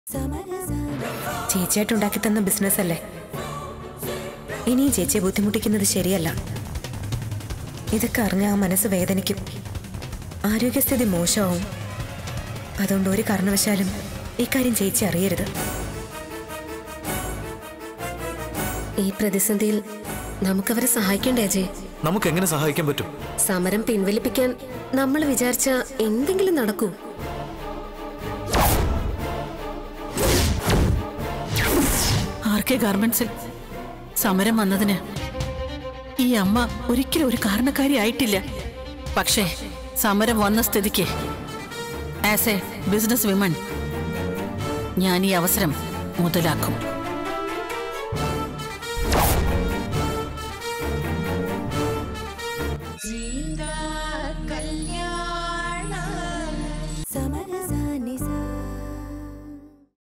ചേച്ചിയായിട്ടുണ്ടാക്കി തന്ന ബിസിനസ് അല്ലേ ഇനി ഈ ചേച്ചിയെ ബുദ്ധിമുട്ടിക്കുന്നത് ശരിയല്ല ഇതൊക്കെ അറിഞ്ഞ ആ മനസ്സ് വേദനിക്കും ആരോഗ്യസ്ഥിതി മോശമാവും അതുകൊണ്ട് ഒരു കാരണവശാലും ഇക്കാര്യം ചേച്ചി അറിയരുത് ഈ പ്രതിസന്ധിയിൽ നമുക്കവരെ സഹായിക്കണ്ടേ അജയ് നമുക്ക് എങ്ങനെ സഹായിക്കാൻ പറ്റും സമരം പിൻവലിപ്പിക്കാൻ നമ്മൾ വിചാരിച്ച എന്തെങ്കിലും നടക്കൂ ആർ കെ ഗാർമെന്റ്സിൽ സമരം വന്നതിന് ഈ അമ്മ ഒരിക്കലും ഒരു കാരണക്കാരി ആയിട്ടില്ല പക്ഷേ സമരം വന്ന സ്ഥിതിക്ക് ആസ് എ ബിസിനസ് വിമൺ ഞാൻ ഈ അവസരം മുതലാക്കും